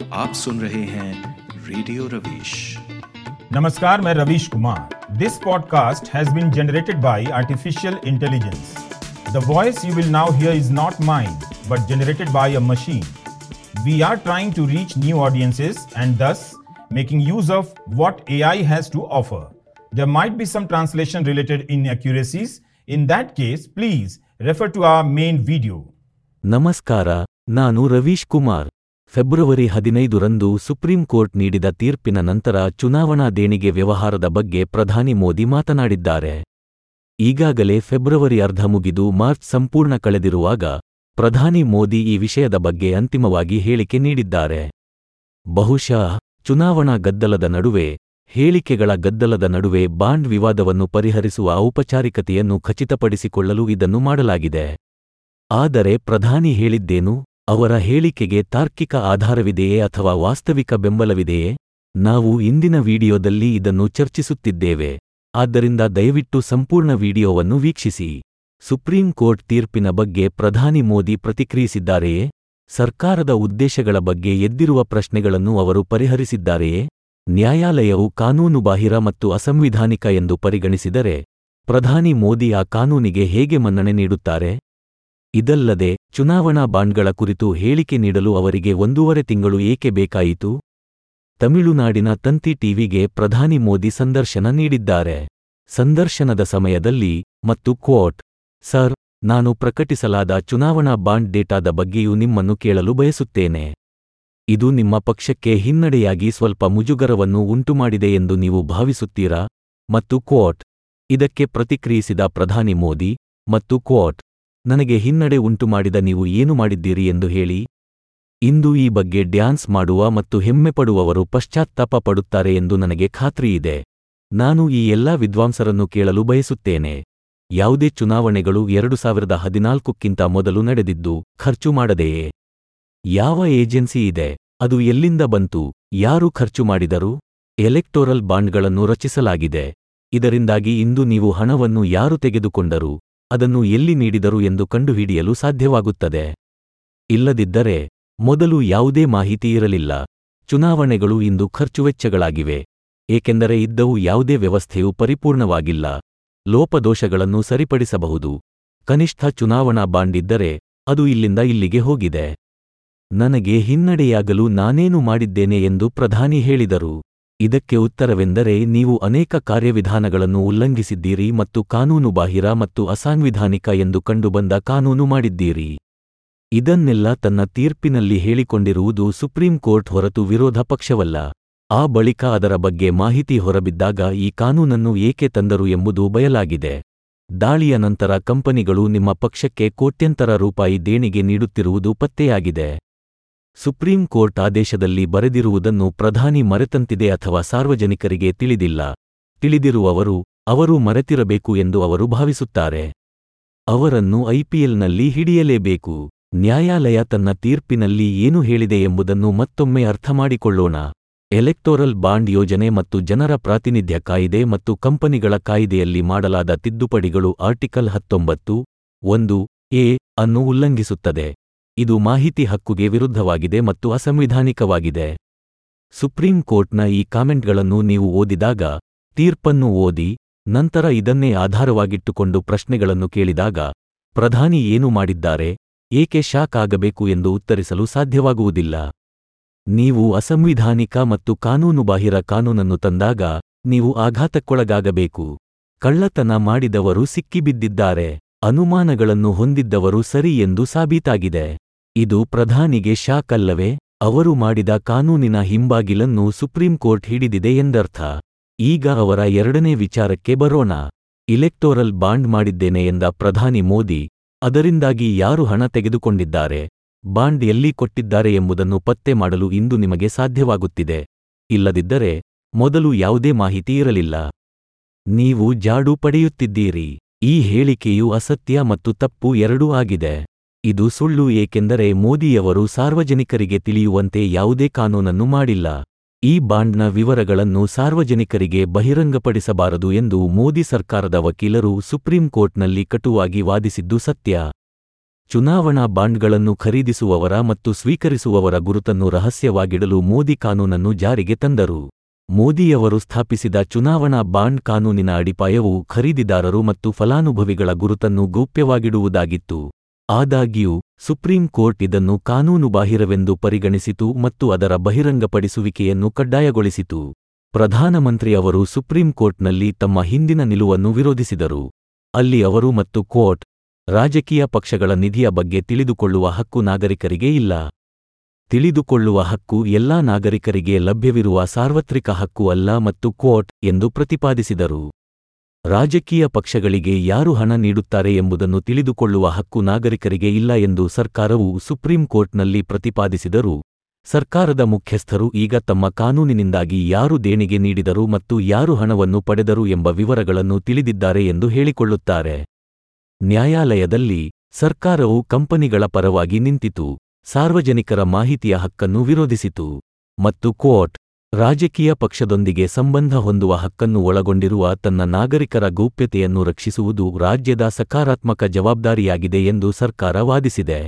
आप सुन रहे हैं रेडियो रवीश नमस्कार मैं Ravish Kumar this podcast has been generated by artificial intelligence the voice you will now hear is not mine but generated by a machine we are trying to reach new audiences and thus making use of what AI has to offer. There might be some translation related inaccuracies. In that case, please refer to our main video. ನಮಸ್ಕಾರ ನಾನು Ravish Kumar February ಹದಿನೈದರಂದು supreme court ನೀಡಿದ ತೀರ್ಪಿನ ನಂತರ ಚುನಾವಣಾ ದೇಣಿಗೆ ವ್ಯವಹಾರದ ಬಗ್ಗೆ ಪ್ರಧಾನಿ ಮೋದಿ ಮಾತನಾಡಿದ್ದಾರೆ ಈಗಾಗಲೇ ಫೆಬ್ರವರಿ ಅರ್ಧ ಮುಗಿದು ಮಾರ್ಚ್ ಸಂಪೂರ್ಣ ಕಳೆದಿರುವಾಗ ಪ್ರಧಾನಿ ಮೋದಿ ಈ ವಿಷಯದ ಬಗ್ಗೆ ಅಂತಿಮವಾಗಿ ಹೇಳಿಕೆ ನೀಡಿದ್ದಾರೆ ಬಹುಶಃ ಚುನಾವಣಾ ಗದ್ದಲದ ನಡುವೆ ಹೇಳಿಕೆಗಳ ಗದ್ದಲದ ನಡುವೆ ಬಾಂಡ್ ವಿವಾದವನ್ನು ಪರಿಹರಿಸುವ ಔಪಚಾರಿಕತೆಯನ್ನು ಖಚಿತಪಡಿಸಿಕೊಳ್ಳಲು ಇದನ್ನು ಮಾಡಲಾಗಿದೆ ಆದರೆ ಪ್ರಧಾನಿ ಹೇಳಿದ್ದೇನು ಅವರ ಹೇಳಿಕೆಗೆ ತಾರ್ಕಿಕ ಆಧಾರವಿದೆಯೇ ಅಥವಾ ವಾಸ್ತವಿಕ ಬೆಂಬಲವಿದೆಯೇ ನಾವು ಇಂದಿನ ವಿಡಿಯೋದಲ್ಲಿ ಇದನ್ನು ಚರ್ಚಿಸುತ್ತಿದ್ದೇವೆ ಆದ್ದರಿಂದ ದಯವಿಟ್ಟು ಸಂಪೂರ್ಣ ವಿಡಿಯೋವನ್ನು ವೀಕ್ಷಿಸಿ ಸುಪ್ರೀಂ ಕೋರ್ಟ್ ತೀರ್ಪಿನ ಬಗ್ಗೆ ಪ್ರಧಾನಿ ಮೋದಿ ಪ್ರತಿಕ್ರಿಯಿಸಿದ್ದಾರೆಯೇ ಸರ್ಕಾರದ ಉದ್ದೇಶಗಳ ಬಗ್ಗೆ ಎದ್ದಿರುವ ಪ್ರಶ್ನೆಗಳನ್ನು ಅವರು ಪರಿಹರಿಸಿದ್ದಾರೆಯೇ ನ್ಯಾಯಾಲಯವು ಕಾನೂನುಬಾಹಿರ ಮತ್ತು ಅಸಂವಿಧಾನಿಕ ಎಂದು ಪರಿಗಣಿಸಿದರೆ ಪ್ರಧಾನಿ ಮೋದಿ ಆ ಕಾನೂನಿಗೆ ಹೇಗೆ ಮನ್ನಣೆ ನೀಡುತ್ತಾರೆ ಇದಲ್ಲದೆ ಚುನಾವಣಾ ಬಾಂಡ್ಗಳ ಕುರಿತು ಹೇಳಿಕೆ ನೀಡಲು ಅವರಿಗೆ ಒಂದೂವರೆ ತಿಂಗಳು ಏಕೆ ಬೇಕಾಯಿತು ತಮಿಳುನಾಡಿನ ತಂತಿ ಟಿವಿಗೆ ಪ್ರಧಾನಿ ಮೋದಿ ಸಂದರ್ಶನ ನೀಡಿದ್ದಾರೆ ಸಂದರ್ಶನದ ಸಮಯದಲ್ಲಿ ಮತ್ತು ಕ್ವೋಟ್ ಸರ್ ನಾನು ಪ್ರಕಟಿಸಲಾದ ಚುನಾವಣಾ ಬಾಂಡ್ ಡೇಟಾದ ಬಗ್ಗೆಯೂ ನಿಮ್ಮನ್ನು ಕೇಳಲು ಬಯಸುತ್ತೇನೆ ಇದು ನಿಮ್ಮ ಪಕ್ಷಕ್ಕೆ ಹಿನ್ನಡೆಯಾಗಿ ಸ್ವಲ್ಪ ಮುಜುಗರವನ್ನು ಉಂಟುಮಾಡಿದೆ ಎಂದು ನೀವು ಭಾವಿಸುತ್ತೀರಾ ಮತ್ತು ಕ್ವೋಟ್ ಇದಕ್ಕೆ ಪ್ರತಿಕ್ರಿಯಿಸಿದ ಪ್ರಧಾನಿ ಮೋದಿ ಮತ್ತು ಕ್ವೋಟ್ ನನಗೆ ಹಿನ್ನಡೆ ಉಂಟುಮಾಡಿದ ನೀವು ಏನು ಮಾಡಿದ್ದೀರಿ ಎಂದು ಹೇಳಿ ಇಂದು ಈ ಬಗ್ಗೆ ಡ್ಯಾನ್ಸ್ ಮಾಡುವ ಮತ್ತು ಹೆಮ್ಮೆಪಡುವವರು ಪಶ್ಚಾತ್ತಾಪ ಪಡುತ್ತಾರೆ ಎಂದು ನನಗೆ ಖಾತ್ರಿಯಿದೆ ನಾನು ಈ ಎಲ್ಲಾ ವಿದ್ವಾಂಸರನ್ನು ಕೇಳಲು ಬಯಸುತ್ತೇನೆ ಯಾವುದೇ ಚುನಾವಣೆಗಳು ಎರಡು ಸಾವಿರದ ಹದಿನಾಲ್ಕಕ್ಕಿಂತ ಮೊದಲು ನಡೆದಿದ್ದು ಖರ್ಚು ಮಾಡದೆಯೇ ಯಾವ ಏಜೆನ್ಸಿ ಇದೆ ಅದು ಎಲ್ಲಿಂದ ಬಂತು ಯಾರು ಖರ್ಚು ಮಾಡಿದರು ಎಲೆಕ್ಟೋರಲ್ ಬಾಂಡ್ಗಳನ್ನು ರಚಿಸಲಾಗಿದೆ ಇದರಿಂದಾಗಿ ಇಂದು ನೀವು ಹಣವನ್ನು ಯಾರು ತೆಗೆದುಕೊಂಡರು ಅದನ್ನು ಎಲ್ಲಿ ನೀಡಿದರು ಎಂದು ಕಂಡುಹಿಡಿಯಲು ಸಾಧ್ಯವಾಗುತ್ತದೆ ಇಲ್ಲದಿದ್ದರೆ ಮೊದಲು ಯಾವುದೇ ಮಾಹಿತಿ ಇರಲಿಲ್ಲ ಚುನಾವಣೆಗಳು ಇಂದು ಖರ್ಚುವೆಚ್ಚಗಳಾಗಿವೆ ಏಕೆಂದರೆ ಇದ್ದವು ಯಾವುದೇ ವ್ಯವಸ್ಥೆಯು ಪರಿಪೂರ್ಣವಾಗಿಲ್ಲ ಲೋಪದೋಷಗಳನ್ನು ಸರಿಪಡಿಸಬಹುದು ಕನಿಷ್ಠ ಚುನಾವಣಾ ಬಾಂಡ್ ಇದ್ದರೆ ಅದು ಇಲ್ಲಿಂದ ಇಲ್ಲಿಗೆ ಹೋಗಿದೆ ನನಗೆ ಹಿನ್ನಡೆಯಾಗಲು ನಾನೇನು ಮಾಡಿದ್ದೇನೆ ಎಂದು ಪ್ರಧಾನಿ ಹೇಳಿದರು ಇದಕ್ಕೆ ಉತ್ತರವೆಂದರೆ ನೀವು ಅನೇಕ ಕಾರ್ಯವಿಧಾನಗಳನ್ನು ಉಲ್ಲಂಘಿಸಿದ್ದೀರಿ ಮತ್ತು ಕಾನೂನುಬಾಹಿರ ಮತ್ತು ಅಸಾಂವಿಧಾನಿಕ ಎಂದು ಕಂಡುಬಂದ ಕಾನೂನು ಮಾಡಿದ್ದೀರಿ ಇದನ್ನೆಲ್ಲ ತನ್ನ ತೀರ್ಪಿನಲ್ಲಿ ಹೇಳಿಕೊಂಡಿರುವುದು ಸುಪ್ರೀಂ ಕೋರ್ಟ್ ಹೊರತು ವಿರೋಧ ಪಕ್ಷವಲ್ಲ ಆ ಬಳಿಕ ಅದರ ಬಗ್ಗೆ ಮಾಹಿತಿ ಹೊರಬಿದ್ದಾಗ ಈ ಕಾನೂನನ್ನು ಏಕೆ ತಂದರು ಎಂಬುದು ಬಯಲಾಗಿದೆ ದಾಳಿಯ ನಂತರ ಕಂಪನಿಗಳು ನಿಮ್ಮ ಪಕ್ಷಕ್ಕೆ ಕೋಟ್ಯಂತರ ರೂಪಾಯಿ ದೇಣಿಗೆ ನೀಡುತ್ತಿರುವುದು ಪತ್ತೆಯಾಗಿದೆ ಸುಪ್ರೀಂ ಕೋರ್ಟ್ ಆದೇಶದಲ್ಲಿ ಬರೆದಿರುವುದನ್ನು ಪ್ರಧಾನಿ ಮರೆತಂತಿದೆ ಅಥವಾ ಸಾರ್ವಜನಿಕರಿಗೆ ತಿಳಿದಿಲ್ಲ ತಿಳಿದಿರುವವರು ಅವರು ಮರೆತಿರಬೇಕು ಎಂದು ಅವರು ಭಾವಿಸುತ್ತಾರೆ ಅವರನ್ನು ಐಪಿಎಲ್ನಲ್ಲಿ ಹಿಡಿಯಲೇಬೇಕು ನ್ಯಾಯಾಲಯ ತನ್ನ ತೀರ್ಪಿನಲ್ಲಿ ಏನು ಹೇಳಿದೆ ಎಂಬುದನ್ನು ಮತ್ತೊಮ್ಮೆ ಅರ್ಥಮಾಡಿಕೊಳ್ಳೋಣ ಎಲೆಕ್ಟೋರಲ್ ಬಾಂಡ್ ಯೋಜನೆ ಮತ್ತು ಜನರ ಪ್ರಾತಿನಿಧ್ಯ ಕಾಯಿದೆ ಮತ್ತು ಕಂಪನಿಗಳ ಕಾಯಿದೆಯಲ್ಲಿ ಮಾಡಲಾದ ತಿದ್ದುಪಡಿಗಳು ಆರ್ಟಿಕಲ್ ಹತ್ತೊಂಬತ್ತು ಒಂದು ಎ ಅನ್ನು ಉಲ್ಲಂಘಿಸುತ್ತದೆ ಇದು ಮಾಹಿತಿ ಹಕ್ಕುಗೆ ವಿರುದ್ಧವಾಗಿದೆ ಮತ್ತು ಅಸಂವಿಧಾನಿಕವಾಗಿದೆ ಸುಪ್ರೀಂ ಕೋರ್ಟ್ನ ಈ ಕಾಮೆಂಟ್ಗಳನ್ನು ನೀವು ಓದಿದಾಗ ತೀರ್ಪನ್ನು ಓದಿ ನಂತರ ಇದನ್ನೇ ಆಧಾರವಾಗಿಟ್ಟುಕೊಂಡು ಪ್ರಶ್ನೆಗಳನ್ನು ಕೇಳಿದಾಗ ಪ್ರಧಾನಿ ಏನು ಮಾಡಿದ್ದಾರೆ ಏಕೆ ಶಾಕ್ ಆಗಬೇಕು ಎಂದು ಉತ್ತರಿಸಲು ಸಾಧ್ಯವಾಗುವುದಿಲ್ಲ ನೀವು ಅಸಂವಿಧಾನಿಕ ಮತ್ತು ಕಾನೂನುಬಾಹಿರ ಕಾನೂನನ್ನು ತಂದಾಗ ನೀವು ಆಘಾತಕ್ಕೊಳಗಾಗಬೇಕು ಕಳ್ಳತನ ಮಾಡಿದವರು ಸಿಕ್ಕಿಬಿದ್ದಿದ್ದಾರೆ ಅನುಮಾನಗಳನ್ನು ಹೊಂದಿದ್ದವರು ಸರಿ ಎಂದು ಸಾಬೀತಾಗಿದೆ ಇದು ಪ್ರಧಾನಿಗೆ ಶಾಕ್ ಅಲ್ಲವೇ ಅವರು ಮಾಡಿದ ಕಾನೂನಿನ ಹಿಂಬಾಗಿಲನ್ನು ಸುಪ್ರೀಂ ಕೋರ್ಟ್ ಹಿಡಿದಿದೆ ಎಂದರ್ಥ ಈಗ ಅವರ ಎರಡನೇ ವಿಚಾರಕ್ಕೆ ಬರೋಣ ಇಲೆಕ್ಟೋರಲ್ ಬಾಂಡ್ ಮಾಡಿದ್ದೇನೆ ಎಂದ ಪ್ರಧಾನಿ ಮೋದಿ ಅದರಿಂದಾಗಿ ಯಾರು ಹಣ ತೆಗೆದುಕೊಂಡಿದ್ದಾರೆ ಬಾಂಡ್ ಎಲ್ಲಿ ಕೊಟ್ಟಿದ್ದಾರೆ ಎಂಬುದನ್ನು ಪತ್ತೆ ಮಾಡಲು ಇಂದು ನಿಮಗೆ ಸಾಧ್ಯವಾಗುತ್ತಿದೆ ಇಲ್ಲದಿದ್ದರೆ ಮೊದಲು ಯಾವುದೇ ಮಾಹಿತಿ ಇರಲಿಲ್ಲ ನೀವು ಜಾಡು ಪಡೆಯುತ್ತಿದ್ದೀರಿ ಈ ಹೇಳಿಕೆಯು ಅಸತ್ಯ ಮತ್ತು ತಪ್ಪು ಎರಡೂ ಆಗಿದೆ ಇದು ಸುಳ್ಳು ಏಕೆಂದರೆ ಮೋದಿಯವರು ಸಾರ್ವಜನಿಕರಿಗೆ ತಿಳಿಯುವಂತೆ ಯಾವುದೇ ಕಾನೂನನ್ನು ಮಾಡಿಲ್ಲ ಈ ಬಾಂಡ್ನ ವಿವರಗಳನ್ನು ಸಾರ್ವಜನಿಕರಿಗೆ ಬಹಿರಂಗಪಡಿಸಬಾರದು ಎಂದು ಮೋದಿ ಸರ್ಕಾರದ ವಕೀಲರು ಸುಪ್ರೀಂ ಕೋರ್ಟ್ನಲ್ಲಿ ಕಟುವಾಗಿ ವಾದಿಸಿದ್ದು ಸತ್ಯ ಚುನಾವಣಾ ಬಾಂಡ್ಗಳನ್ನು ಖರೀದಿಸುವವರ ಮತ್ತು ಸ್ವೀಕರಿಸುವವರ ಗುರುತನ್ನು ರಹಸ್ಯವಾಗಿಡಲು ಮೋದಿ ಕಾನೂನನ್ನು ಜಾರಿಗೆ ತಂದರು ಮೋದಿಯವರು ಸ್ಥಾಪಿಸಿದ ಚುನಾವಣಾ ಬಾಂಡ್ ಕಾನೂನಿನ ಅಡಿಪಾಯವು ಖರೀದಿದಾರರು ಮತ್ತು ಫಲಾನುಭವಿಗಳ ಗುರುತನ್ನು ಗೌಪ್ಯವಾಗಿಡುವುದಾಗಿತ್ತು ಆದಾಗ್ಯೂ ಸುಪ್ರೀಂ ಕೋರ್ಟ್ ಇದನ್ನು ಕಾನೂನುಬಾಹಿರವೆಂದು ಪರಿಗಣಿಸಿತು ಮತ್ತು ಅದರ ಬಹಿರಂಗಪಡಿಸುವಿಕೆಯನ್ನು ಕಡ್ಡಾಯಗೊಳಿಸಿತು ಪ್ರಧಾನಮಂತ್ರಿ ಅವರು ಸುಪ್ರೀಂ ಕೋರ್ಟ್ನಲ್ಲಿ ತಮ್ಮ ಹಿಂದಿನ ನಿಲುವನ್ನು ವಿರೋಧಿಸಿದರು ಅಲ್ಲಿ ಅವರು ಮತ್ತು ಕೋರ್ಟ್ ರಾಜಕೀಯ ಪಕ್ಷಗಳ ನಿಧಿಯ ಬಗ್ಗೆ ತಿಳಿದುಕೊಳ್ಳುವ ಹಕ್ಕು ನಾಗರಿಕರಿಗೆ ಇಲ್ಲ ತಿಳಿದುಕೊಳ್ಳುವ ಹಕ್ಕು ಎಲ್ಲಾ ನಾಗರಿಕರಿಗೆ ಲಭ್ಯವಿರುವ ಸಾರ್ವತ್ರಿಕ ಹಕ್ಕು ಅಲ್ಲ ಮತ್ತು ಕೋರ್ಟ್ ಎಂದು ಪ್ರತಿಪಾದಿಸಿದರು ರಾಜಕೀಯ ಪಕ್ಷಗಳಿಗೆ ಯಾರು ಹಣ ನೀಡುತ್ತಾರೆ ಎಂಬುದನ್ನು ತಿಳಿದುಕೊಳ್ಳುವ ಹಕ್ಕು ನಾಗರಿಕರಿಗೆ ಇಲ್ಲ ಎಂದು ಸರ್ಕಾರವು ಸುಪ್ರೀಂ ಕೋರ್ಟ್ನಲ್ಲಿ ಪ್ರತಿಪಾದಿಸಿದರು ಸರ್ಕಾರದ ಮುಖ್ಯಸ್ಥರು ಈಗ ತಮ್ಮ ಕಾನೂನಿನಿಂದಾಗಿ ಯಾರು ದೇಣಿಗೆ ನೀಡಿದರು ಮತ್ತು ಯಾರು ಹಣವನ್ನು ಪಡೆದರು ಎಂಬ ವಿವರಗಳನ್ನು ತಿಳಿದಿದ್ದಾರೆ ಎಂದು ಹೇಳಿಕೊಳ್ಳುತ್ತಾರೆ ನ್ಯಾಯಾಲಯದಲ್ಲಿ ಸರ್ಕಾರವು ಕಂಪನಿಗಳ ಪರವಾಗಿ ನಿಂತಿತು ಸಾರ್ವಜನಿಕರ ಮಾಹಿತಿಯ ಹಕ್ಕನ್ನು ವಿರೋಧಿಸಿತು ಮತ್ತು ಕೋರ್ಟ್ ರಾಜಕೀಯ ಪಕ್ಷದೊಂದಿಗೆ ಸಂಬಂಧ ಹೊಂದುವ ಹಕ್ಕನ್ನು ಒಳಗೊಂಡಿರುವ ತನ್ನ ನಾಗರಿಕರ ಗೌಪ್ಯತೆಯನ್ನು ರಕ್ಷಿಸುವುದು ರಾಜ್ಯದ ಸಕಾರಾತ್ಮಕ ಜವಾಬ್ದಾರಿಯಾಗಿದೆ ಎಂದು ಸರ್ಕಾರ ವಾದಿಸಿದೆ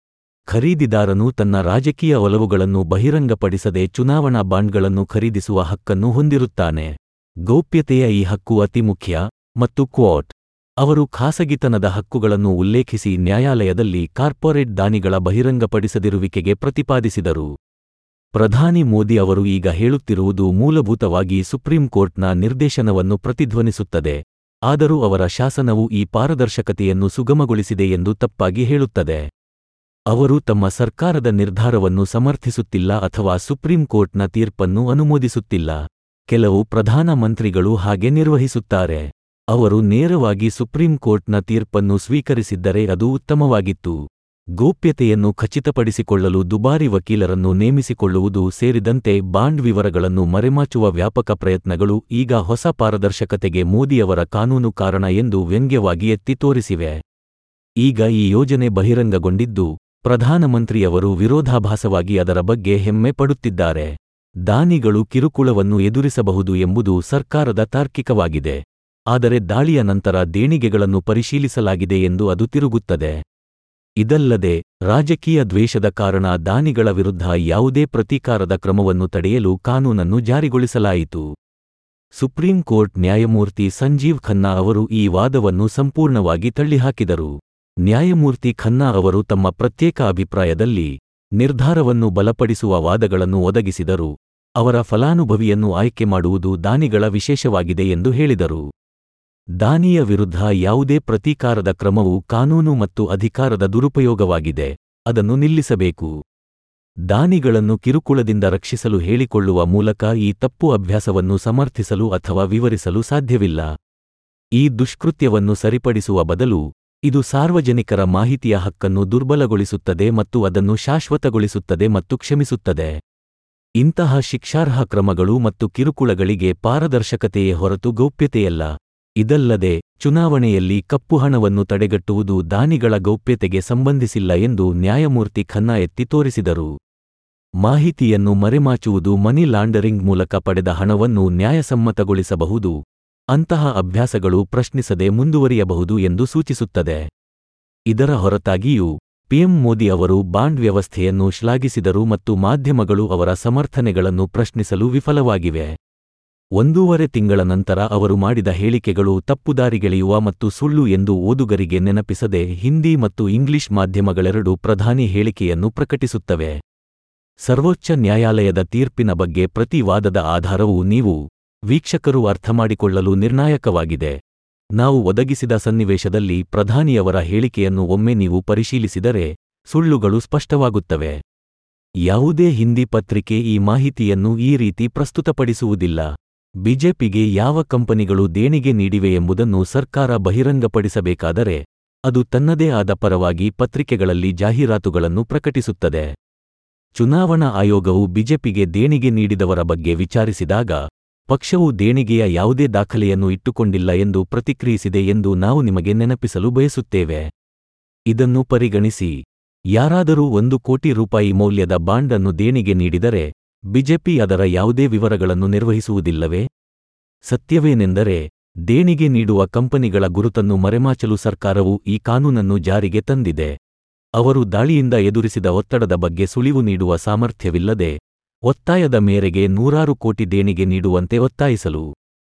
ಖರೀದಿದಾರನು ತನ್ನ ರಾಜಕೀಯ ಒಲವುಗಳನ್ನು ಬಹಿರಂಗಪಡಿಸದೆ ಚುನಾವಣಾ ಬಾಂಡ್ಗಳನ್ನು ಖರೀದಿಸುವ ಹಕ್ಕನ್ನು ಹೊಂದಿರುತ್ತಾನೆ ಗೌಪ್ಯತೆಯ ಈ ಹಕ್ಕು ಅತಿ ಮುಖ್ಯ ಮತ್ತು ಕ್ವಾಟ್ ಅವರು ಖಾಸಗಿತನದ ಹಕ್ಕುಗಳನ್ನು ಉಲ್ಲೇಖಿಸಿ ನ್ಯಾಯಾಲಯದಲ್ಲಿ ಕಾರ್ಪೊರೇಟ್ ದಾನಿಗಳ ಬಹಿರಂಗಪಡಿಸದಿರುವಿಕೆಗೆ ಪ್ರತಿಪಾದಿಸಿದರು ಪ್ರಧಾನಿ ಮೋದಿ ಅವರು ಈಗ ಹೇಳುತ್ತಿರುವುದು ಮೂಲಭೂತವಾಗಿ ಸುಪ್ರೀಂ ಕೋರ್ಟ್ನ ನಿರ್ದೇಶನವನ್ನು ಪ್ರತಿಧ್ವನಿಸುತ್ತದೆ ಆದರೂ ಅವರ ಶಾಸನವು ಈ ಪಾರದರ್ಶಕತೆಯನ್ನು ಸುಗಮಗೊಳಿಸಿದೆ ಎಂದು ತಪ್ಪಾಗಿ ಹೇಳುತ್ತದೆ ಅವರು ತಮ್ಮ ಸರ್ಕಾರದ ನಿರ್ಧಾರವನ್ನು ಸಮರ್ಥಿಸುತ್ತಿಲ್ಲ ಅಥವಾ ಸುಪ್ರೀಂ ಕೋರ್ಟ್ನ ತೀರ್ಪನ್ನು ಅನುಮೋದಿಸುತ್ತಿಲ್ಲ ಕೆಲವು ಪ್ರಧಾನ ಮಂತ್ರಿಗಳು ಹಾಗೆ ನಿರ್ವಹಿಸುತ್ತಾರೆ ಅವರು ನೇರವಾಗಿ ಸುಪ್ರೀಂ ಕೋರ್ಟ್ನ ತೀರ್ಪನ್ನು ಸ್ವೀಕರಿಸಿದ್ದರೆ ಅದು ಉತ್ತಮವಾಗಿತ್ತು ಗೌಪ್ಯತೆಯನ್ನು ಖಚಿತಪಡಿಸಿಕೊಳ್ಳಲು ದುಬಾರಿ ವಕೀಲರನ್ನು ನೇಮಿಸಿಕೊಳ್ಳುವುದು ಸೇರಿದಂತೆ ಬಾಂಡ್ ವಿವರಗಳನ್ನು ಮರೆಮಾಚುವ ವ್ಯಾಪಕ ಪ್ರಯತ್ನಗಳು ಈಗ ಹೊಸ ಪಾರದರ್ಶಕತೆಗೆ ಮೋದಿಯವರ ಕಾನೂನು ಕಾರಣ ಎಂದು ವ್ಯಂಗ್ಯವಾಗಿ ಎತ್ತಿ ತೋರಿಸಿವೆ ಈಗ ಈ ಯೋಜನೆ ಬಹಿರಂಗಗೊಂಡಿದ್ದು ಪ್ರಧಾನಮಂತ್ರಿಯವರು ವಿರೋಧಾಭಾಸವಾಗಿ ಅದರ ಬಗ್ಗೆ ಹೆಮ್ಮೆ ಪಡುತ್ತಿದ್ದಾರೆ ದಾನಿಗಳು ಕಿರುಕುಳವನ್ನು ಎದುರಿಸಬಹುದು ಎಂಬುದು ಸರ್ಕಾರದ ತಾರ್ಕಿಕವಾಗಿದೆ ಆದರೆ ದಾಳಿಯ ನಂತರ ದೇಣಿಗೆಗಳನ್ನು ಪರಿಶೀಲಿಸಲಾಗಿದೆ ಎಂದು ಅದು ತಿರುಗುತ್ತದೆ ಇದಲ್ಲದೆ ರಾಜಕೀಯ ದ್ವೇಷದ ಕಾರಣ ದಾನಿಗಳ ವಿರುದ್ಧ ಯಾವುದೇ ಪ್ರತೀಕಾರದ ಕ್ರಮವನ್ನು ತಡೆಯಲು ಕಾನೂನನ್ನು ಜಾರಿಗೊಳಿಸಲಾಯಿತು ಸುಪ್ರೀಂ ಕೋರ್ಟ್ ನ್ಯಾಯಮೂರ್ತಿ ಸಂಜೀವ್ ಖನ್ನಾ ಅವರು ಈ ವಾದವನ್ನು ಸಂಪೂರ್ಣವಾಗಿ ತಳ್ಳಿಹಾಕಿದರು ನ್ಯಾಯಮೂರ್ತಿ ಖನ್ನಾ ಅವರು ತಮ್ಮ ಪ್ರತ್ಯೇಕ ಅಭಿಪ್ರಾಯದಲ್ಲಿ ನಿರ್ಧಾರವನ್ನು ಬಲಪಡಿಸುವ ವಾದಗಳನ್ನು ಒದಗಿಸಿದರು ಅವರ ಫಲಾನುಭವಿಯನ್ನು ಆಯ್ಕೆ ಮಾಡುವುದು ದಾನಿಗಳ ವಿಶೇಷವಾಗಿದೆ ಎಂದು ಹೇಳಿದರು ದಾನಿಯ ವಿರುದ್ಧ ಯಾವುದೇ ಪ್ರತೀಕಾರದ ಕ್ರಮವು ಕಾನೂನು ಮತ್ತು ಅಧಿಕಾರದ ದುರುಪಯೋಗವಾಗಿದೆ ಅದನ್ನು ನಿಲ್ಲಿಸಬೇಕು ದಾನಿಗಳನ್ನು ಕಿರುಕುಳದಿಂದ ರಕ್ಷಿಸಲು ಹೇಳಿಕೊಳ್ಳುವ ಮೂಲಕ ಈ ತಪ್ಪು ಅಭ್ಯಾಸವನ್ನು ಸಮರ್ಥಿಸಲು ಅಥವಾ ವಿವರಿಸಲು ಸಾಧ್ಯವಿಲ್ಲ ಈ ದುಷ್ಕೃತ್ಯವನ್ನು ಸರಿಪಡಿಸುವ ಬದಲು ಇದು ಸಾರ್ವಜನಿಕರ ಮಾಹಿತಿಯ ಹಕ್ಕನ್ನು ದುರ್ಬಲಗೊಳಿಸುತ್ತದೆ ಮತ್ತು ಅದನ್ನು ಶಾಶ್ವತಗೊಳಿಸುತ್ತದೆ ಮತ್ತು ಕ್ಷಮಿಸುತ್ತದೆ ಇಂತಹ ಶಿಕ್ಷಾರ್ಹ ಕ್ರಮಗಳು ಮತ್ತು ಕಿರುಕುಳಗಳಿಗೆ ಪಾರದರ್ಶಕತೆಯೇ ಹೊರತು ಗೌಪ್ಯತೆಯಲ್ಲ ಇದಲ್ಲದೆ ಚುನಾವಣೆಯಲ್ಲಿ ಕಪ್ಪು ಹಣವನ್ನು ತಡೆಗಟ್ಟುವುದು ದಾನಿಗಳ ಗೌಪ್ಯತೆಗೆ ಸಂಬಂಧಿಸಿಲ್ಲ ಎಂದು ನ್ಯಾಯಮೂರ್ತಿ ಖನ್ನಾ ಎತ್ತಿ ತೋರಿಸಿದರು ಮಾಹಿತಿಯನ್ನು ಮರೆಮಾಚುವುದು ಮನಿ ಲಾಂಡರಿಂಗ್ ಮೂಲಕ ಪಡೆದ ಹಣವನ್ನು ನ್ಯಾಯಸಮ್ಮತಗೊಳಿಸಬಹುದು ಅಂತಹ ಅಭ್ಯಾಸಗಳು ಪ್ರಶ್ನಿಸದೆ ಮುಂದುವರಿಯಬಹುದು ಎಂದು ಸೂಚಿಸುತ್ತದೆ ಇದರ ಹೊರತಾಗಿಯೂ ಪಿಎಂ ಮೋದಿ ಅವರು ಬಾಂಡ್ ವ್ಯವಸ್ಥೆಯನ್ನು ಶ್ಲಾಘಿಸಿದರು ಮತ್ತು ಮಾಧ್ಯಮಗಳು ಅವರ ಸಮರ್ಥನೆಗಳನ್ನು ಪ್ರಶ್ನಿಸಲು ವಿಫಲವಾಗಿವೆ ಒಂದೂವರೆ ತಿಂಗಳ ನಂತರ ಅವರು ಮಾಡಿದ ಹೇಳಿಕೆಗಳು ತಪ್ಪುದಾರಿಗೆಳೆಯುವ ಮತ್ತು ಸುಳ್ಳು ಎಂದು ಓದುಗರಿಗೆ ನೆನಪಿಸದೆ ಹಿಂದಿ ಮತ್ತು ಇಂಗ್ಲಿಷ್ ಮಾಧ್ಯಮಗಳೆರಡೂ ಪ್ರಧಾನಿ ಹೇಳಿಕೆಯನ್ನು ಪ್ರಕಟಿಸುತ್ತವೆ ಸರ್ವೋಚ್ಚ ನ್ಯಾಯಾಲಯದ ತೀರ್ಪಿನ ಬಗ್ಗೆ ಪ್ರತಿ ವಾದದ ಆಧಾರವು ನೀವು ವೀಕ್ಷಕರು ಅರ್ಥಮಾಡಿಕೊಳ್ಳಲು ನಿರ್ಣಾಯಕವಾಗಿದೆ ನಾವು ಒದಗಿಸಿದ ಸನ್ನಿವೇಶದಲ್ಲಿ ಪ್ರಧಾನಿಯವರ ಹೇಳಿಕೆಯನ್ನು ಒಮ್ಮೆ ನೀವು ಪರಿಶೀಲಿಸಿದರೆ ಸುಳ್ಳುಗಳು ಸ್ಪಷ್ಟವಾಗುತ್ತವೆ ಯಾವುದೇ ಹಿಂದಿ ಪತ್ರಿಕೆ ಈ ಮಾಹಿತಿಯನ್ನು ಈ ರೀತಿ ಪ್ರಸ್ತುತಪಡಿಸುವುದಿಲ್ಲ ಬಿಜೆಪಿಗೆ ಯಾವ ಕಂಪನಿಗಳು ದೇಣಿಗೆ ನೀಡಿವೆ ಎಂಬುದನ್ನು ಸರ್ಕಾರ ಬಹಿರಂಗಪಡಿಸಬೇಕಾದರೆ ಅದು ತನ್ನದೇ ಆದ ಪರವಾಗಿ ಪತ್ರಿಕೆಗಳಲ್ಲಿ ಜಾಹೀರಾತುಗಳನ್ನು ಪ್ರಕಟಿಸುತ್ತದೆ ಚುನಾವಣಾ ಆಯೋಗವು ಬಿಜೆಪಿಗೆ ದೇಣಿಗೆ ನೀಡಿದವರ ಬಗ್ಗೆ ವಿಚಾರಿಸಿದಾಗ ಪಕ್ಷವು ದೇಣಿಗೆಯ ಯಾವುದೇ ದಾಖಲೆಯನ್ನು ಇಟ್ಟುಕೊಂಡಿಲ್ಲ ಎಂದು ಪ್ರತಿಕ್ರಿಯಿಸಿದೆ ಎಂದು ನಾವು ನಿಮಗೆ ನೆನಪಿಸಲು ಬಯಸುತ್ತೇವೆ ಇದನ್ನು ಪರಿಗಣಿಸಿ ಯಾರಾದರೂ ಒಂದು ಕೋಟಿ ರೂಪಾಯಿ ಮೌಲ್ಯದ ಬಾಂಡ್ ಅನ್ನು ದೇಣಿಗೆ ನೀಡಿದರೆ ಬಿಜೆಪಿ ಅದರ ಯಾವುದೇ ವಿವರಗಳನ್ನು ನಿರ್ವಹಿಸುವುದಿಲ್ಲವೇ ಸತ್ಯವೇನೆಂದರೆ ದೇಣಿಗೆ ನೀಡುವ ಕಂಪನಿಗಳ ಗುರುತನ್ನು ಮರೆಮಾಚಲು ಸರ್ಕಾರವು ಈ ಕಾನೂನನ್ನು ಜಾರಿಗೆ ತಂದಿದೆ ಅವರು ದಾಳಿಯಿಂದ ಎದುರಿಸಿದ ಒತ್ತಡದ ಬಗ್ಗೆ ಸುಳಿವು ನೀಡುವ ಸಾಮರ್ಥ್ಯವಿಲ್ಲದೆ ಒತ್ತಾಯದ ಮೇರೆಗೆ ನೂರಾರು ಕೋಟಿ ದೇಣಿಗೆ ನೀಡುವಂತೆ ಒತ್ತಾಯಿಸಲು